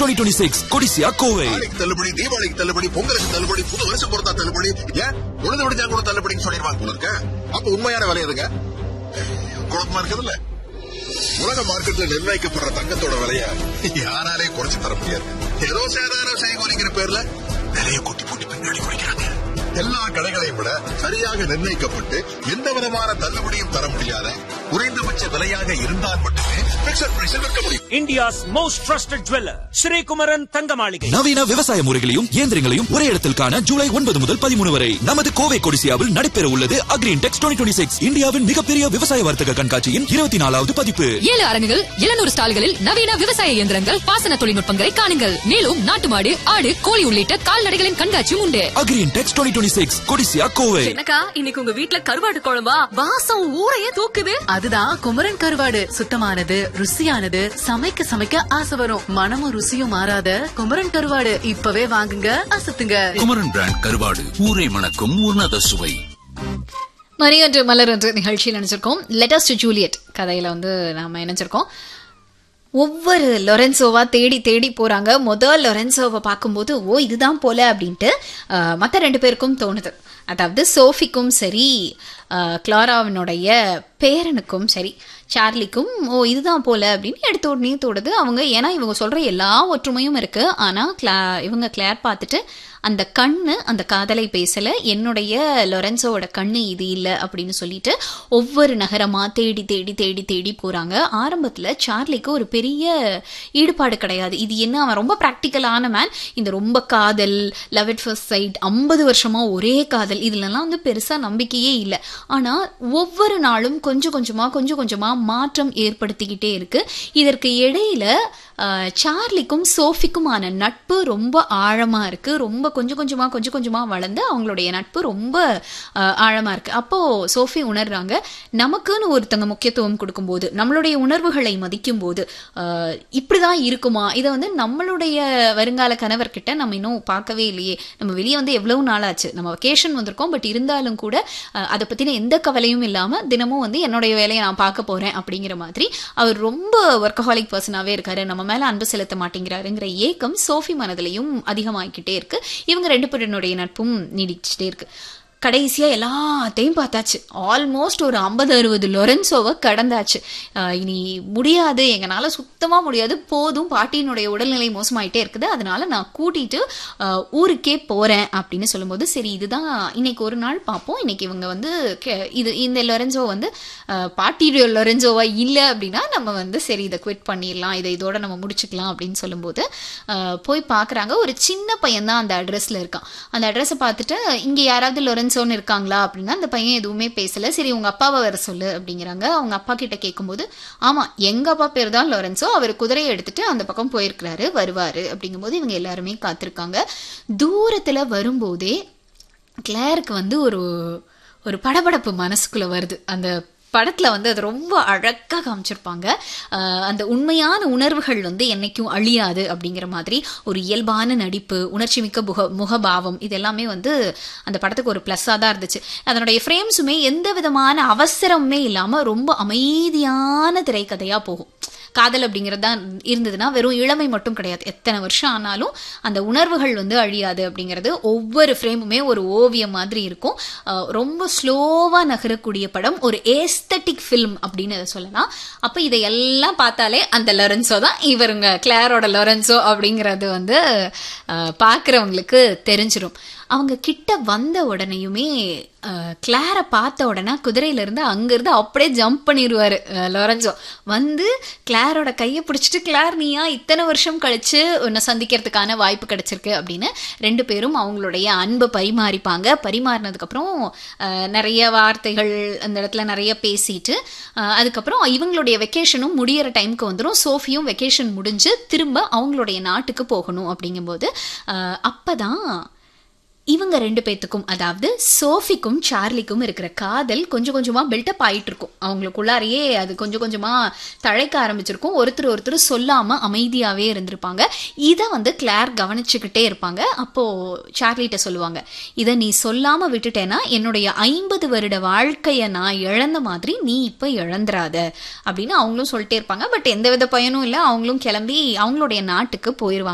Twenty twenty six Codissia Kovai ஆடிக்கு தள்ளுபடி தீபாவளிக்கு தள்ளுபடி பொங்கலுக்கு தள்ளுபடி புது வருஷம் பொறுத்தா தள்ளுபடி ஏன் உழுது விடுஞ்சா கூட தள்ளுபடின்னு சொல்லிடுவாங்க போல இருக்க அப்ப உண்மையான விலை எதுங்க குழப்பமா இருக்குதுல்ல உலக மார்க்கெட்ல நிர்ணயிக்கப்படுற தங்கத்தோட விலைய யாராலே குறைச்சு தர முடியாது ஏதோ சேதாரம் செய்கோலிங்கிற பேர்ல விலையை கொட்டி போட்டு பின்னாடி குறைக்கிறாங்க எல்லா கடைகளையும் விட சரியாக நிர்ணயிக்கப்பட்டு எந்த விதமான தள்ளுபடியும் தர முடியாத குறைந்தபட்ச விலையாக இருந்தால் மட்டுமே பிக்சர் பிரைஸில் விற்க முடியும் India's most trusted jeweler, Sri Kumaran Thangamaligai. நவீன விவசாய முறைகளையும் இயந்திரங்களையும் ஒரே இடத்தில் காண ஜூலை ஒன்பது முதல் பதிமூணு வரை நமது கோவை கொடிசியாவில் நடைபெற உள்ளது Agri Intex twenty twenty six இந்தியாவின் மிகப்பெரிய விவசாய வர்த்தக கண்காட்சியின் இருபத்தி நாலாவது பதிப்பு ஏழு அரங்குகள் எழுநூறு ஸ்டால்களில் நவீன விவசாய இயந்திரங்கள் பாசன தொழில்நுட்பங்களை காணுங்கள் மேலும் நாட்டு மாடு ஆடு கோழி உள்ளிட்ட கால்நடைகளின் கண்காட்சியும் உண்டு Agri Intex twenty twenty six Codissia Kovai என்னக்கா இன்னைக்கு உங்க வீட்ல கருவாடு குழம்பா வாசம் ஊரையே தூக்குது அதுதான் குமரன் கருவாடு சுத்தமானது ருசியானது சமைக்க சமைக்க ஆசை வரும் மனமும் ருசியும் மாறாத குமரன் கருவாடு இப்பவே வாங்குங்க அசத்துங்க குமரன் பிராண்ட் கருவாடு ஊரை மணக்கும் உன்னத சுவை மணி ஒன்று மலர் ஒன்று நிகழ்ச்சியில் நினைச்சிருக்கோம் லெட்டஸ்ட் ஜூலியட் கதையில வந்து நாம இணைஞ்சிருக்கோம் ஒவ்வொரு லொரென்சோவா தேடி தேடி போறாங்க முதல் லொரென்சோவை பார்க்கும்போது ஓ இதுதான் போல அப்படின்ட்டு மற்ற ரெண்டு பேருக்கும் தோணுது அதாவது சோஃபிக்கும் சரி அஹ், கிளாராவினுடைய பேரனுக்கும் சரி சார்லிக்கும் ஓ இதுதான் போல அப்படின்னு எடுத்த உடனே தோடுது அவங்க ஏன்னா இவங்க சொல்ற எல்லா ஒற்றுமையும் இருக்கு ஆனா கிளா இவங்க கிளார் பார்த்துட்டு அந்த கண்ணு அந்த காதலை பேசல என்னுடைய லொரென்சோவோட கண்ணு இது இல்லை அப்படின்னு சொல்லிட்டு ஒவ்வொரு நகரமா தேடி தேடி தேடி தேடி போறாங்க ஆரம்பத்துல சார்லிக்கு ஒரு பெரிய ஈடுபாடு கிடையாது இது என்ன அவன் ரொம்ப ப்ராக்டிக்கலான மேன் இந்த ரொம்ப காதல் லவ் இட் ஃபர்ஸ்ட் சைட் ஐம்பது வருஷமா ஒரே காதல் இதுலலாம் வந்து பெருசா நம்பிக்கையே இல்லை ஆனா ஒவ்வொரு நாளும் கொஞ்சம் கொஞ்சமா கொஞ்சம் கொஞ்சமா மாற்றம் ஏற்படுத்திக்கிட்டே இருக்கு இதற்கு இடையில அஹ், சார்லிக்கும் சோஃபிக்குமான நட்பு ரொம்ப ஆழமா இருக்கு ரொம்ப கொஞ்சம் கொஞ்சமா கொஞ்சம் கொஞ்சமா வளர்ந்து அவங்களுடைய நட்பு ரொம்ப அஹ், ஆழமா இருக்கு அப்போ சோஃபி உணர்றாங்க நமக்குன்னு ஒருத்தங்க முக்கியத்துவம் கொடுக்கும்போது நம்மளுடைய உணர்வுகளை மதிக்கும் போது அஹ், இப்படிதான் இருக்குமா இதை வந்து நம்மளுடைய வருங்கால கணவர்கிட்ட நம்ம இன்னும் பார்க்கவே இல்லையே நம்ம வெளியே வந்து எவ்வளவு நாள் ஆச்சு நம்ம வெக்கேஷன் வந்திருக்கோம் பட் இருந்தாலும் கூட அஹ், அதை பத்தின எந்த கவலையும் இல்லாம தினமும் வந்து என்னுடைய வேலையை நான் பார்க்க போறேன் அப்படிங்கிற மாதிரி அவர் ரொம்ப ஒர்க்கஹாலிக் பர்சனாவே இருக்காரு நம்ம மேல அன்பு செலுத்த மாட்டேங்கிறாருங்கிற ஏக்கம் சோஃபி மனதிலையும் அதிகமாகிக்கிட்டே இருக்கு இவங்க ரெண்டு பேரினுடைய நட்பும் நீடிச்சுட்டே இருக்கு கடைசியா எல்லாத்தையும் பார்த்தாச்சு ஆல்மோஸ்ட் ஒரு ஐம்பது அறுபது லொரென்சோவை கடந்தாச்சு ஆஹ் இனி முடியாது எங்களால சுத்தமா முடியாது போதும் பாட்டியினுடைய உடல்நிலை மோசமாயிட்டே இருக்குது அதனால நான் கூட்டிட்டு ஆஹ் ஊருக்கே போறேன் அப்படின்னு சொல்லும்போது சரி இதுதான் இன்னைக்கு ஒரு நாள் பார்ப்போம் இன்னைக்கு இவங்க வந்து கே- இது இந்த லொரென்சோ வந்து ஆஹ் பாட்டியுடைய லொரென்சோவா இல்லை அப்படின்னா நம்ம வந்து சரி இதை குவிட் பண்ணிடலாம் இதை இதோட நம்ம முடிச்சுக்கலாம் அப்படின்னு சொல்லும்போது ஆஹ் போய் பார்க்குறாங்க ஒரு சின்ன பையன் தான் அந்த அட்ரஸ்ல இருக்கான் அந்த அட்ரஸை பார்த்துட்டு இங்க யாராவது லொரென்சோன்னு இருக்காங்களா அப்படின்னா அந்த பையன் எதுவுமே பேசல சரி உங்க அப்பாவை வர சொல்லு அப்படிங்கிறாங்க அவங்க அப்பா கிட்ட கேட்கும்போது ஆமா எங்க அப்பா பேர் தான் லொரென்சோ அவர் குதிரையை எடுத்துட்டு அந்த பக்கம் போயிருக்கிறாரு வருவாரு அப்படிங்கும்போது இவங்க எல்லாருமே காத்திருக்காங்க தூரத்துல வரும்போதே கிளேருக்கு வந்து ஒரு ஒரு படபடப்பு மனசுக்குள்ள வருது அந்த படத்துல வந்து அது ரொம்ப அழகா காமிச்சிருப்பாங்க ஆஹ் அந்த உண்மையான உணர்வுகள் வந்து என்னைக்கும் அழியாது அப்படிங்கிற மாதிரி ஒரு இயல்பான நடிப்பு உணர்ச்சி மிக்க முக முகபாவம் இது எல்லாமே வந்து அந்த படத்துக்கு ஒரு ப்ளஸ்ஸாக தான் இருந்துச்சு அதனுடைய ஃப்ரேம்ஸுமே எந்த விதமான அவசரமே இல்லாம ரொம்ப அமைதியான திரைக்கதையா போகும் காதல் அப்படிங்கிறது தான் இருந்ததுன்னா வெறும் இளமை மட்டும் கிடையாது எத்தனை வருஷம் ஆனாலும் அந்த உணர்வுகள் வந்து அழியாது அப்படிங்கிறது ஒவ்வொரு ஃப்ரேமுமே ஒரு ஓவியம் மாதிரி இருக்கும் அஹ் ரொம்ப ஸ்லோவா நகரக்கூடிய படம் ஒரு ஏஸ்தட்டிக் ஃபில்ம் அப்படின்னு அதை சொல்லலாம் அப்ப இதையெல்லாம் பார்த்தாலே அந்த லொரன்சோ தான் இவருங்க கிளாரோட லொரன்சோ அப்படிங்கிறது வந்து அஹ், பார்க்கறவங்களுக்கு தெரிஞ்சிரும் அவங்க கிட்ட வந்த உடனேயுமே அஹ், கிளாரை பார்த்த உடனே குதிரையில இருந்து அங்கிருந்து அப்படியே ஜம்ப் பண்ணிடுவாரு அஹ், லொரன்சோ வந்து கிளாரோட கையை பிடிச்சிட்டு கிளார் நீயா இத்தனை வருஷம் கழிச்சு உன்னை சந்திக்கிறதுக்கான வாய்ப்பு கிடைச்சிருக்கு அப்படின்னு ரெண்டு பேரும் அவங்களுடைய அன்பை பரிமாறிப்பாங்க பரிமாறினதுக்கு அப்புறம் அஹ், நிறைய வார்த்தைகள் அந்த இடத்துல நிறைய பேசிட்டு அஹ், அதுக்கப்புறம் இவங்களுடைய வெக்கேஷனும் முடியிற டைம்க்கு வந்துடும் சோஃபியும் வெக்கேஷன் முடிஞ்சு திரும்ப அவங்களுடைய நாட்டுக்கு போகணும் அப்படிங்கும்போது அஹ், அப்பதான் இவங்க ரெண்டு பேத்துக்கும் அதாவது சோஃபிக்கும் சார்லிக்கும் இருக்கிற காதல் கொஞ்சம் கொஞ்சமா பில்டப் ஆயிட்டு இருக்கும் அவங்களுக்குள்ளாரையே அது கொஞ்சம் கொஞ்சமா தழைக்க ஆரம்பிச்சிருக்கும் ஒருத்தர் ஒருத்தர் சொல்லாம அமைதியாவே இருந்திருப்பாங்க இதை வந்து கிளார் கவனிச்சுக்கிட்டே இருப்பாங்க அப்போ சார்லிட்ட சொல்லுவாங்க இதை நீ சொல்லாம விட்டுட்டேன்னா என்னுடைய ஐம்பது வருட வாழ்க்கைய நான் இழந்த மாதிரி நீ இப்ப இழந்துராத அப்படின்னு அவங்களும் சொல்லிட்டே இருப்பாங்க பட் எந்த வித பயனும் இல்லை அவங்களும் கிளம்பி அவங்களுடைய நாட்டுக்கு போயிருவாங்க